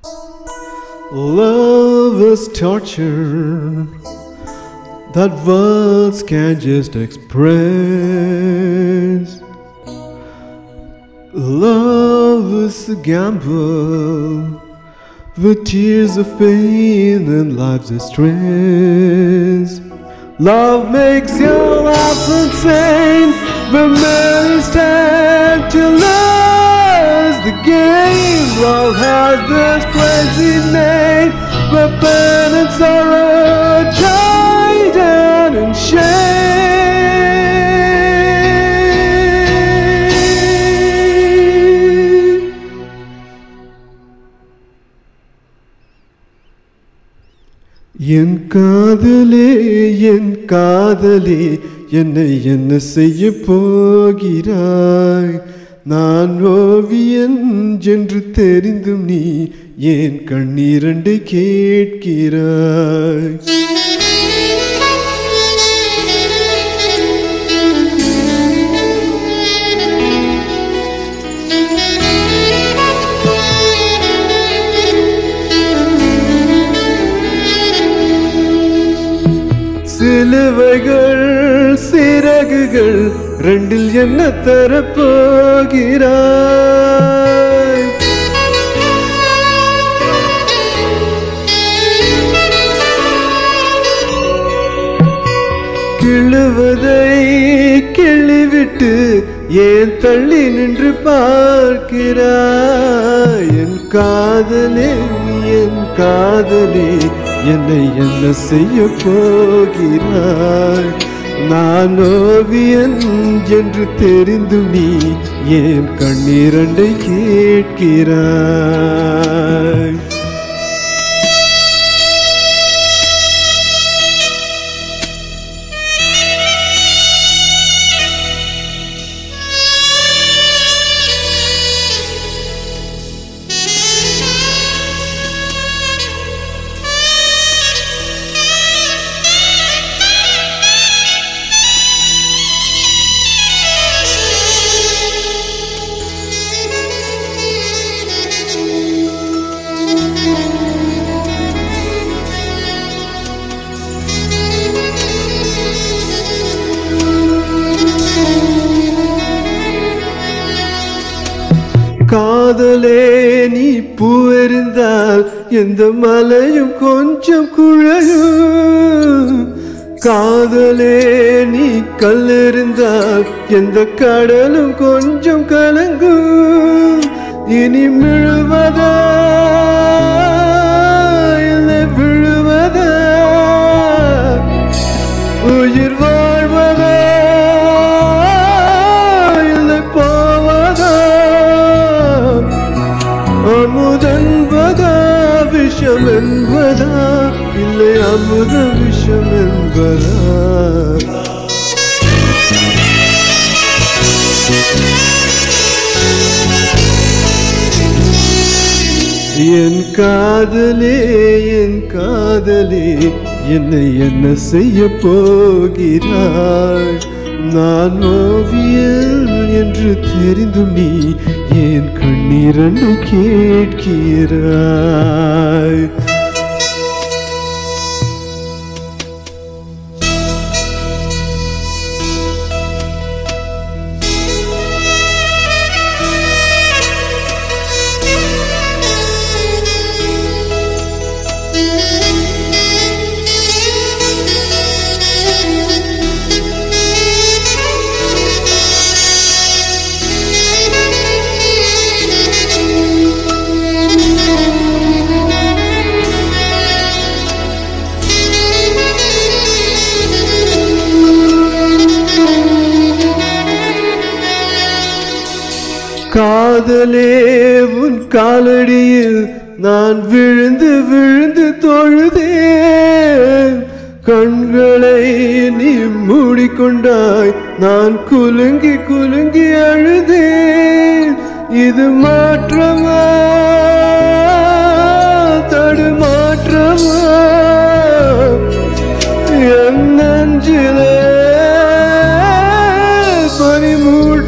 Love is torture that words can just express. Love is a gamble with tears of pain and life's stress. Love makes you laugh insane when many stand to lose the game. Love has this crazy name where pain and sorrow tie down and shame. என் காதலே என் காதலே என்னை என்ன செய்ய போகிறாய் நான் ஓவியன் என்று தெரிந்தும் நீ ஏன் கண்ணீரண்டை கேட்கிறாய் சிலுவைகள் சிறகுகள் ரெண்டில் என்ன தரப்போகிறாய் கிள்ளுவதை கிள்ளிவிட்டு ஏன் தள்ளி நின்று பார்க்கிறாய் என் காதலே என் காதலே என்னை என்ன செய்ய போகிறாய் நான் ஓவியன் என்று தெரிந்து நீ ஏன் கண்ணீரண்டை கேட்கிறாய் காதலே நீ பூவெறிந்தால் எந்த மலையும் கொஞ்சம் குழையும் காதலே நீ கல்லெறிந்தால் எந்த கடலும் கொஞ்சம் கலங்கும் இனி மிழுவதா இல்லை விழுவதா உயிர் வாழ்வதா இல்லை போவதா அமுதன்பதா விஷம் என்பதா இல்லை அமுத விஷம் என்பதா என் காதலே என் காதலே என்னை என்ன செய்ய போகிறாய் நான் ஓவியல் என்று தெரிந்தும் நீ ஏன் கண்ணீரண்டு கேட்கிறாய் காதலே உன் காலடியில் நான் விழுந்து விழுந்து தொழுதேன் கண்களை நீ மூடிக்கொண்டாய் நான் குலுங்கி குலுங்கி அழுதேன் இது மாற்றமா தடுமாற்றமா என் நெஞ்சிலே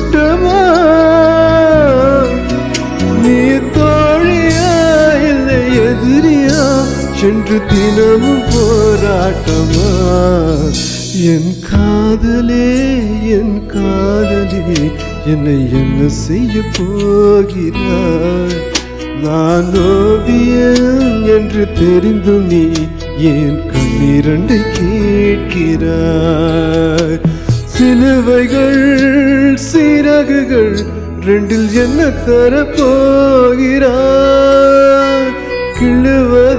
பனிமூட்டமா நீ தோழியா இல்லை எதிரியா சென்று தினமும் போராட்டமா என் காதலே என் காதலே என்னை என்ன செய்ய போகிறாய் நான் ஓவியன் என்று தெரிந்தும் நீ என் கண்ணீரண்டை கேட்கிறாய் சிலுவைகள் சிறகுகள் ரெண்டில் என்ன தர போகிறாய் கிள்ளுவ